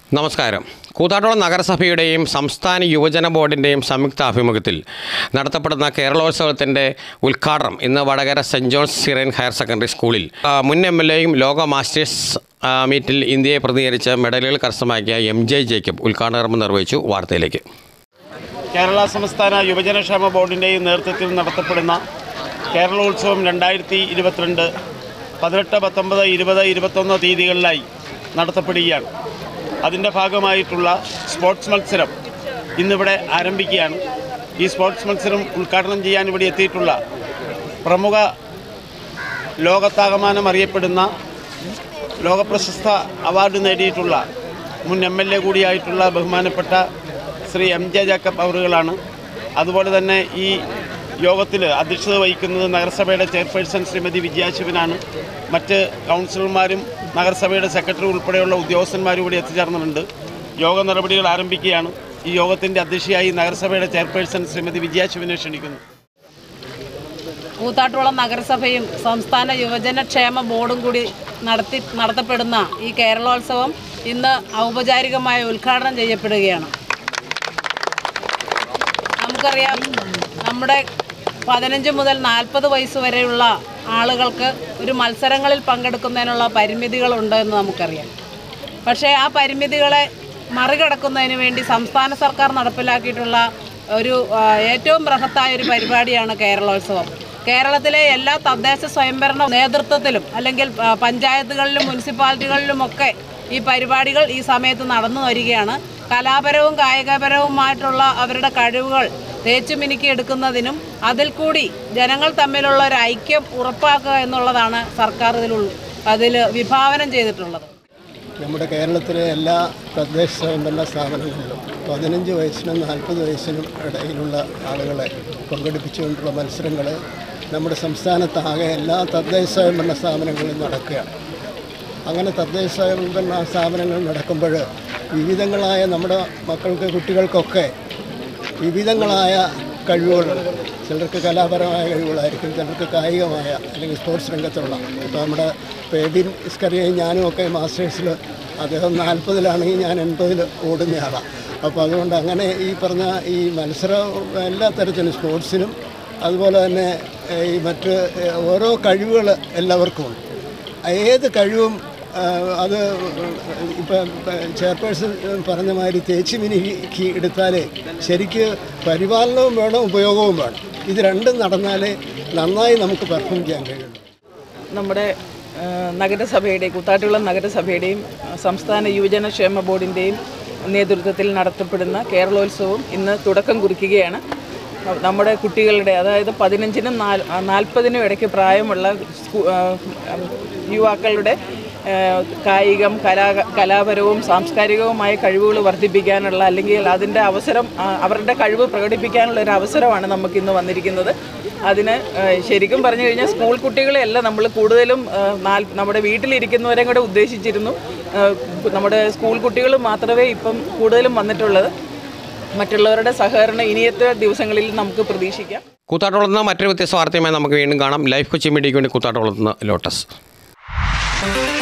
നമസ്കാരം കൂത്താട്ടോളം നഗരസഭയുടെയും സംസ്ഥാന യുവജന ബോർഡിൻ്റെയും സംയുക്ത ആഭിമുഖ്യത്തിൽ നടത്തപ്പെടുന്ന കേരളോത്സവത്തിൻ്റെ ഉദ്ഘാടനം ഇന്ന് Vadakara Saint John's Syrian Higher Secondary സ്കൂളിൽ ആ, മുൻ എം എൽ എയും ലോക മാസ്റ്റേഴ്സ് ആ, മീറ്റിൽ ഇന്ത്യയെ പ്രതിനിധീകരിച്ച് മെഡലുകൾ കരസ്ഥമാക്കിയ എം ജെ ജേക്കബ് ഉദ്ഘാടന കർമ്മം നിർവഹിച്ചു വാർത്തയിലേക്ക് കേരള സംസ്ഥാന യുവജനക്ഷേമ ബോർഡിൻ്റെയും നേതൃത്വത്തിൽ നടത്തപ്പെടുന്ന കേരളോത്സവം രണ്ടായിരത്തി ഇരുപത്തിരണ്ട് പതിനെട്ട് പത്തൊമ്പത് ഇരുപത് ഇരുപത്തൊന്ന് തീയതികളിലായി നടത്തപ്പെടുകയാണ് അതിൻ്റെ ഭാഗമായിട്ടുള്ള സ്പോർട്സ് മത്സരം ഇന്നിവിടെ ആരംഭിക്കുകയാണ് ഈ സ്പോർട്സ് മത്സരം ഉദ്ഘാടനം ചെയ്യാൻ ഇവിടെ എത്തിയിട്ടുള്ള പ്രമുഖ ലോകത്താകമാനം അറിയപ്പെടുന്ന ലോകപ്രശസ്ത അവാർഡ് നേടിയിട്ടുള്ള മുൻ എം എൽ എ കൂടിയായിട്ടുള്ള ബഹുമാനപ്പെട്ട ശ്രീ എം ജെ ജാക്കബ് അവറുകളാണ് അതുപോലെ തന്നെ ഈ യോഗത്തിൽ അധ്യക്ഷത വഹിക്കുന്നത് നഗരസഭയുടെ ചെയർപേഴ്സൺ ശ്രീമതി വിജയാശിവനാണ് മറ്റ് കൗൺസിലർമാരും നഗരസഭയുടെ സെക്രട്ടറി ഉൾപ്പെടെയുള്ള ഉദ്യോഗസ്ഥന്മാരും കൂടി എത്തിച്ചേർന്നിട്ടുണ്ട് യോഗ നടപടികൾ ആരംഭിക്കുകയാണ് ഈ യോഗത്തിൻ്റെ അധ്യക്ഷയായി നഗരസഭയുടെ ചെയർപേഴ്സൺ ശ്രീമതി വിജയാശിവനെ ക്ഷണിക്കുന്നു കൂത്താട്ടുകുളം നഗരസഭയും സംസ്ഥാന യുവജന ക്ഷേമ ബോർഡും കൂടി നടത്തി നടത്തപ്പെടുന്ന ഈ കേരളോത്സവം ഇന്ന് ഔപചാരികമായി ഉദ്ഘാടനം ചെയ്യപ്പെടുകയാണ് നമുക്കറിയാം നമ്മുടെ പതിനഞ്ച് മുതൽ നാൽപ്പത് വയസ്സ് വരെയുള്ള ആളുകൾക്ക് ഒരു മത്സരങ്ങളിൽ പങ്കെടുക്കുന്നതിനുള്ള പരിമിതികളുണ്ട് എന്ന് നമുക്കറിയാം പക്ഷേ ആ പരിമിതികളെ മറികടക്കുന്നതിന് വേണ്ടി സംസ്ഥാന സർക്കാർ നടപ്പിലാക്കിയിട്ടുള്ള ഒരു ആ, ഏറ്റവും ബൃഹത്തായ ഒരു പരിപാടിയാണ് കേരളോത്സവം കേരളത്തിലെ എല്ലാ തദ്ദേശ സ്വയംഭരണ നേതൃത്വത്തിലും അല്ലെങ്കിൽ ആ, പഞ്ചായത്തുകളിലും മുനിസിപ്പാലിറ്റികളിലുമൊക്കെ ഈ പരിപാടികൾ ഈ സമയത്ത് നടന്നു വരികയാണ് കലാപരവും കായികപരവുമായിട്ടുള്ള അവരുടെ കഴിവുകൾ തേച്ചുമിനുക്കി എടുക്കുന്നതിനും അതിൽ കൂടി ജനങ്ങൾ തമ്മിലുള്ള ഒരു ഐക്യം ഉറപ്പാക്കുക എന്നുള്ളതാണ് സർക്കാർ ഇതിൽ ഉൾ- അതിൽ വിഭാവനം ചെയ്തിട്ടുള്ളത് നമ്മുടെ കേരളത്തിലെ എല്ലാ തദ്ദേശ സ്വയംഭരണ സ്ഥാപനങ്ങളിലും പതിനഞ്ച് വയസ്സിനും നാൽപ്പത് വയസ്സിനും ഇടയിലുള്ള ആളുകളെ പങ്കെടുപ്പിച്ചുകൊണ്ടുള്ള മത്സരങ്ങൾ നമ്മുടെ സംസ്ഥാനത്താകെ എല്ലാ തദ്ദേശ സ്വയംഭരണ സ്ഥാപനങ്ങളിലും നടക്കുകയാണ് അങ്ങനെ തദ്ദേശ സ്വയംഭരണ സ്ഥാപനങ്ങൾ നടക്കുമ്പോൾ വിവിധങ്ങളായ നമ്മുടെ മക്കൾക്ക് കുട്ടികൾക്കൊക്കെ വിവിധങ്ങളായ കഴിവുകളുണ്ട് ചിലർക്ക് കലാപരമായ കഴിവുകളായിരിക്കും ചിലർക്ക് കായികമായ അല്ലെങ്കിൽ സ്പോർട്സ് രംഗത്തുള്ള ഇപ്പോൾ നമ്മുടെ ഇപ്പോൾ എബിൻ ഇസ്കറിയയും ഞാനും ഒക്കെ മാസ്റ്റേഴ്സിൽ അദ്ദേഹം നാൽപ്പതിലാണെങ്കിൽ ഞാൻ എൺപതിൽ ഓടുന്നയാളാണ് അപ്പോൾ അതുകൊണ്ട് അങ്ങനെ ഈ പറഞ്ഞ ഈ മത്സരം എല്ലാ തരത്തിലും സ്പോർട്സിനും അതുപോലെ തന്നെ ഏഹ്, ഈ മറ്റ് ഏഹ്, ഓരോ കഴിവുകൾ എല്ലാവർക്കും ഉണ്ട് ഏത് കഴിവും ആ, അത് ഇപ്പം ചെയർപേഴ്സൺ പറഞ്ഞ മാതിരി തേച്ച് മിനുക്കി എടുത്താലേ ശരിക്ക് പരിപാലനവും വേണം ഉപയോഗവും വേണം ഇത് രണ്ടും നടന്നാലേ നന്നായി നമുക്ക് പെർഫോം ചെയ്യാൻ കഴിയുള്ളൂ നമ്മുടെ ആ, നഗരസഭയുടെ കൂത്താട്ടുകുളം നഗരസഭയുടെയും ആ, സംസ്ഥാന യുവജനക്ഷേമ ബോർഡിൻ്റെയും നേതൃത്വത്തിൽ നടത്തപ്പെടുന്ന കേരളോത്സവം ഇന്ന് തുടക്കം കുറിക്കുകയാണ് നമ്മുടെ കുട്ടികളുടെ അതായത് പതിനഞ്ചിനും നാല് ആ, നാൽപ്പതിനും ഇടയ്ക്ക് പ്രായമുള്ള സ്കൂ- ആ, യുവാക്കളുടെ ആ, കായികം കലാ കലാപരവും സാംസ്കാരികവുമായ കഴിവുകൾ വർദ്ധിപ്പിക്കാനുള്ള അല്ലെങ്കിൽ അതിൻ്റെ അവസരം ആ, അവരുടെ കഴിവ് പ്രകടിപ്പിക്കാനുള്ള ഒരു അവസരമാണ് നമുക്കിന്ന് വന്നിരിക്കുന്നത് അതിന് ആ, ശരിക്കും പറഞ്ഞു കഴിഞ്ഞാൽ സ്കൂൾ കുട്ടികളെയല്ല നമ്മൾ കൂടുതലും ആ, നാൽ- നമ്മുടെ വീട്ടിലിരിക്കുന്നവരെ കൂടെ ഉദ്ദേശിച്ചിരുന്നു ആ, നമ്മുടെ സ്കൂൾ കുട്ടികൾ മാത്രമേ ഇപ്പം കൂടുതലും വന്നിട്ടുള്ളത് മറ്റുള്ളവരുടെ സഹകരണം ഇനിയത്തെ ദിവസങ്ങളിൽ നമുക്ക് പ്രതീക്ഷിക്കാം കൂത്താട്ടോളത്ത് നിന്ന് മറ്റൊരു വ്യത്യസ്ത വാർത്തയുമായി നമുക്ക് വീണ്ടും കാണാം ലൈഫ് കൊച്ചി മീഡിയയ്ക്ക് വേണ്ടി കൂത്താട്ടോളത്ത് നിന്ന് ലോട്ടസ്